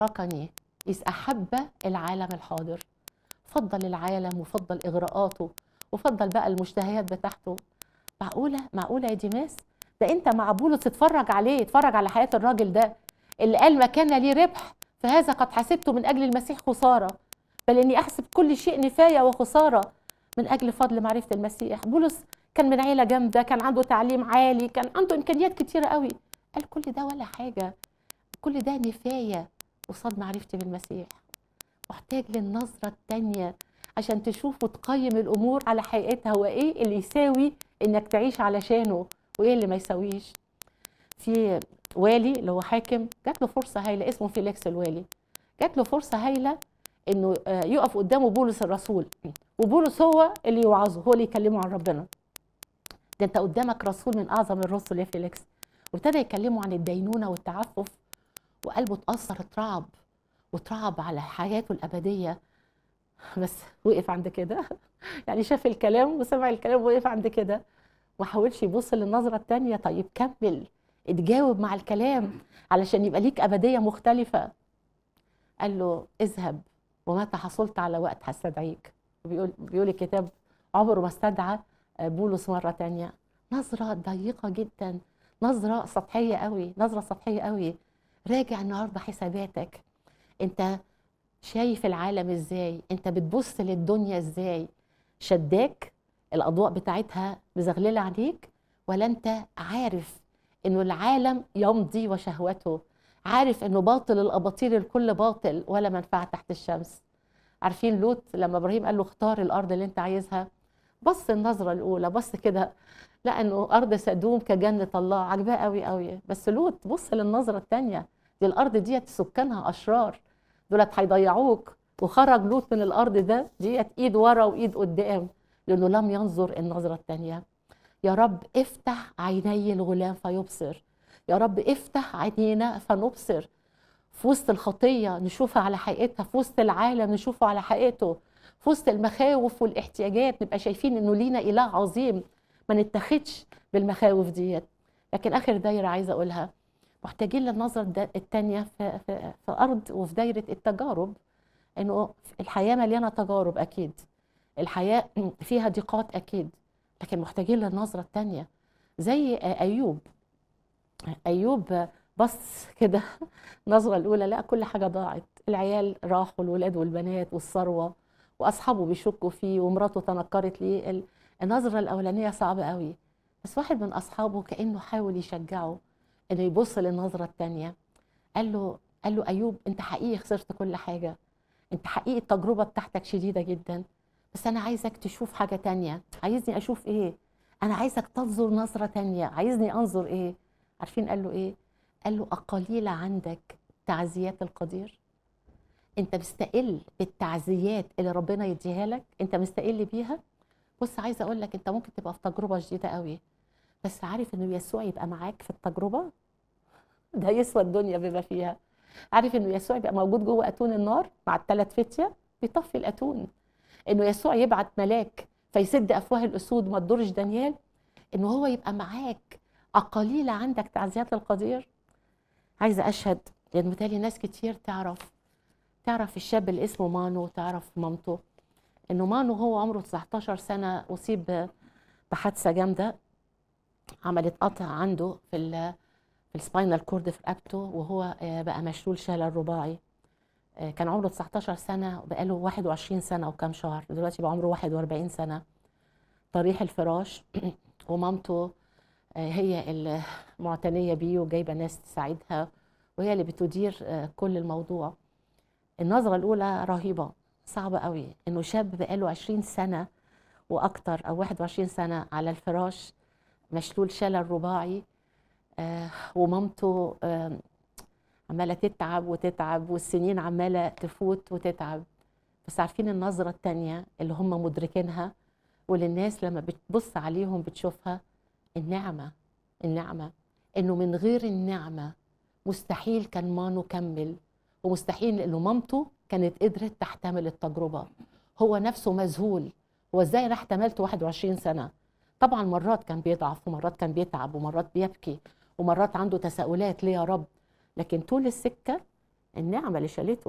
تركني إذ أحب العالم الحاضر فضل العالم وفضل إغراءاته وفضل بقى المشتهيات بتاعته معقولة معقولة يا ديماس ده أنت مع بولس اتفرج عليه اتفرج على حياة الراجل ده اللي قال ما كان لي ربح فهذا قد حسبته من أجل المسيح خسارة بل إني أحسب كل شيء نفاية وخسارة من أجل فضل معرفة المسيح بولس كان من عيلة جامدة كان عنده تعليم عالي كان عنده إمكانيات كتيرة قوي قال كل ده ولا حاجة كل ده نفاية قصاد معرفتي بالمسيح محتاج للنظرة التانية عشان تشوف وتقيم الأمور على حقيقتها وإيه اللي يساوي إنك تعيش علشانه وإيه اللي ما يساويش في والي اللي هو حاكم جات له فرصة هايلة اسمه فيليكس الوالي جات له فرصة هايلة إنه آه، يقف قدامه بولس الرسول وبولس هو اللي يوعظه هو اللي يكلمه عن ربنا ده انت قدامك رسول من اعظم الرسل يا فيليكس وابتدى يكلمه عن الدينونه والتعفف وقلبه اتاثر اترعب واترعب على حياته الابديه بس وقف عند كده يعني شاف الكلام وسمع الكلام ووقف عند كده ما حاولش يبص للنظره التانيه طيب كمل اتجاوب مع الكلام علشان يبقى ليك ابديه مختلفه قال له اذهب ومتى حصلت على وقت هستدعيك بيقول بيقول الكتاب عمره ما استدعى بولس مرة تانية نظرة ضيقة جدا نظرة سطحية قوي نظرة سطحية قوي راجع النهاردة حساباتك انت شايف العالم ازاي انت بتبص للدنيا ازاي شداك الاضواء بتاعتها مزغللة عليك ولا انت عارف انه العالم يمضي وشهوته عارف انه باطل الاباطيل الكل باطل ولا منفعة تحت الشمس عارفين لوط لما ابراهيم قال له اختار الارض اللي انت عايزها بص النظرة الأولى بص كده لقى إنه أرض سدوم كجنة الله عجباه قوي قوي بس لوط بص للنظرة التانية دي الأرض ديت سكانها أشرار دولت هيضيعوك وخرج لوط من الأرض ده ديت إيد ورا وإيد قدام لأنه لم ينظر النظرة التانية يا رب افتح عيني الغلام فيبصر يا رب افتح عينينا فنبصر في وسط الخطية نشوفها على حقيقتها في وسط العالم نشوفه على حقيقته في وسط المخاوف والاحتياجات نبقى شايفين انه لينا اله عظيم ما نتخدش بالمخاوف ديت لكن اخر دايره عايزه اقولها محتاجين للنظر الدا- التانية في, في, في ارض وفي دايره التجارب انه الحياه مليانه تجارب اكيد الحياه فيها ضيقات اكيد لكن محتاجين للنظره التانية زي ايوب ايوب بص كده النظره الاولى لا كل حاجه ضاعت العيال راحوا الولاد والبنات والثروه واصحابه بيشكوا فيه ومراته تنكرت ليه ال- النظره الاولانيه صعبه قوي بس واحد من اصحابه كانه حاول يشجعه انه يبص للنظره الثانيه قال له قال له ايوب انت حقيقي خسرت كل حاجه انت حقيقي التجربه بتاعتك شديده جدا بس انا عايزك تشوف حاجه تانية عايزني اشوف ايه انا عايزك تنظر نظره تانية عايزني انظر ايه عارفين قال له ايه قال له اقليل عندك تعزيات القدير انت مستقل بالتعزيات اللي ربنا يديها لك انت مستقل بيها بص عايزه اقول لك انت ممكن تبقى في تجربه شديده قوي بس عارف انه يسوع يبقى معاك في التجربه ده يسوى الدنيا بما فيها عارف انه يسوع يبقى موجود جوه اتون النار مع الثلاث فتيه بيطفي الاتون انه يسوع يبعت ملاك فيسد افواه الاسود ما تضرش دانيال انه هو يبقى معاك اقاليل عندك تعزيات القدير عايزه اشهد لان متهيألي ناس كتير تعرف تعرف الشاب اللي اسمه مانو تعرف مامته انه مانو هو عمره 19 سنه اصيب بحادثه جامده عملت قطع عنده في ال في السباينال كورد في رقبته وهو آه، بقى مشلول شلل رباعي آه، كان عمره 19 سنه وبقى له 21 سنه وكام شهر دلوقتي بقى عمره 41 سنه طريح الفراش ومامته آه، هي المعتنيه بيه وجايبه ناس تساعدها وهي اللي بتدير آه، كل الموضوع النظرة الأولى رهيبة صعبة قوي إنه شاب بقاله 20 سنة وأكتر أو 21 سنة على الفراش مشلول شلل رباعي آه ومامته آه عمالة تتعب وتتعب والسنين عمالة تفوت وتتعب بس عارفين النظرة التانية اللي هم مدركينها واللي الناس لما بتبص عليهم بتشوفها النعمة النعمة إنه من غير النعمة مستحيل كان مانو كمل ومستحيل لانه مامته كانت قدرت تحتمل التجربه هو نفسه مذهول هو ازاي انا احتملت 21 سنه طبعا مرات كان بيضعف ومرات كان بيتعب ومرات بيبكي ومرات عنده تساؤلات ليه يا رب لكن طول السكه النعمه اللي شالته